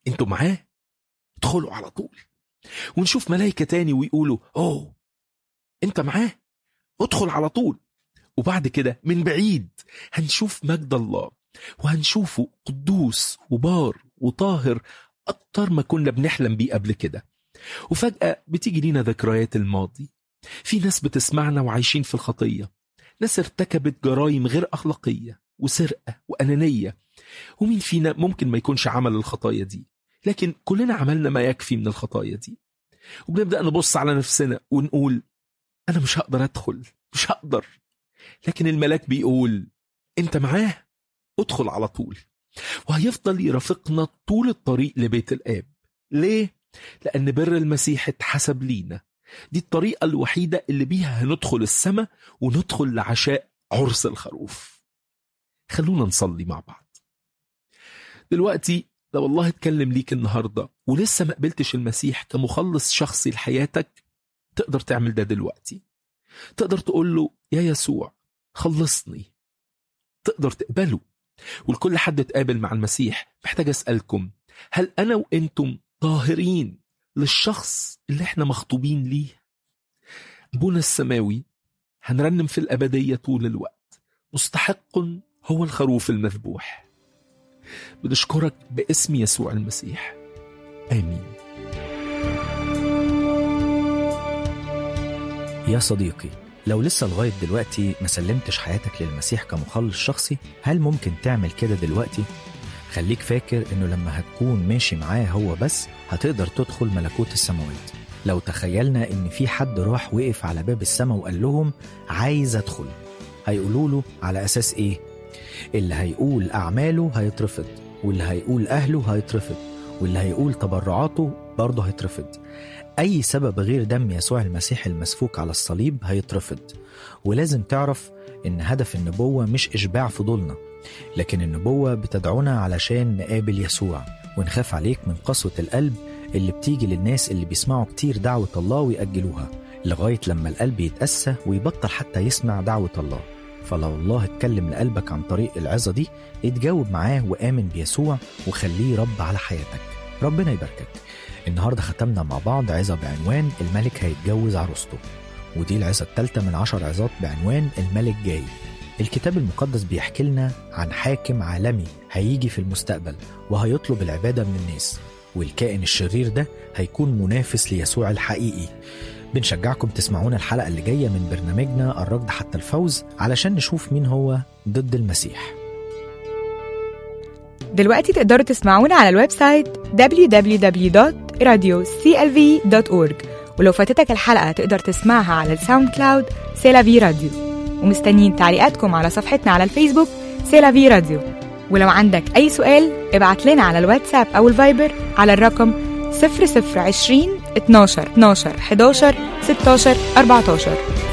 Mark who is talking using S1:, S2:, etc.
S1: انتوا معاه ادخلوا على طول ونشوف ملائكة تاني ويقولوا اوه انت معاه ادخل على طول وبعد كده من بعيد هنشوف مجد الله وهنشوفه قدوس وبار وطاهر أكتر ما كنا بنحلم بيه قبل كده وفجأة بتيجي لينا ذكريات الماضي في ناس بتسمعنا وعايشين في الخطية ناس ارتكبت جرائم غير أخلاقية وسرقة وأنانية ومين فينا ممكن ما يكونش عمل الخطايا دي لكن كلنا عملنا ما يكفي من الخطايا دي وبنبدأ نبص على نفسنا ونقول أنا مش هقدر أدخل مش هقدر لكن الملاك بيقول أنت معاه ادخل على طول وهيفضل يرافقنا طول الطريق لبيت الآب ليه؟ لأن بر المسيح اتحسب لينا دي الطريقة الوحيدة اللي بيها هندخل السماء وندخل لعشاء عرس الخروف خلونا نصلي مع بعض دلوقتي لو الله اتكلم ليك النهاردة ولسه ما قبلتش المسيح كمخلص شخصي لحياتك تقدر تعمل ده دلوقتي تقدر تقول له يا يسوع خلصني تقدر تقبله ولكل حد تقابل مع المسيح محتاج أسألكم هل أنا وإنتم طاهرين للشخص اللي احنا مخطوبين ليه أبونا السماوي هنرنم في الأبدية طول الوقت مستحق هو الخروف المذبوح بنشكرك باسم يسوع المسيح آمين
S2: يا صديقي لو لسه لغاية دلوقتي ما سلمتش حياتك للمسيح كمخلص شخصي هل ممكن تعمل كده دلوقتي؟ خليك فاكر انه لما هتكون ماشي معاه هو بس هتقدر تدخل ملكوت السماوات لو تخيلنا ان في حد راح وقف على باب السماء وقال لهم عايز ادخل هيقولوا له على اساس ايه اللي هيقول اعماله هيترفض واللي هيقول اهله هيترفض واللي هيقول تبرعاته برضه هيترفض أي سبب غير دم يسوع المسيح المسفوك على الصليب هيترفض ولازم تعرف إن هدف النبوة مش إشباع فضولنا لكن النبوة بتدعونا علشان نقابل يسوع ونخاف عليك من قسوة القلب اللي بتيجي للناس اللي بيسمعوا كتير دعوة الله ويأجلوها لغاية لما القلب يتأسى ويبطل حتى يسمع دعوة الله فلو الله اتكلم لقلبك عن طريق العظة دي اتجاوب معاه وآمن بيسوع وخليه رب على حياتك ربنا يباركك النهاردة ختمنا مع بعض عظة بعنوان الملك هيتجوز عروسته ودي العظة الثالثة من عشر عظات بعنوان الملك جاي الكتاب المقدس بيحكي لنا عن حاكم عالمي هيجي في المستقبل وهيطلب العبادة من الناس والكائن الشرير ده هيكون منافس ليسوع الحقيقي بنشجعكم تسمعونا الحلقة اللي جاية من برنامجنا الركض حتى الفوز علشان نشوف مين هو ضد المسيح
S3: دلوقتي تقدروا تسمعونا على الويب سايت www.radioclv.org ولو فاتتك الحلقة تقدر تسمعها على الساوند كلاود سيلافي راديو ومستنيين تعليقاتكم على صفحتنا على الفيسبوك سيلافي راديو ولو عندك أي سؤال ابعت لنا على الواتساب أو الفايبر على الرقم 0020 12 12 11 16 14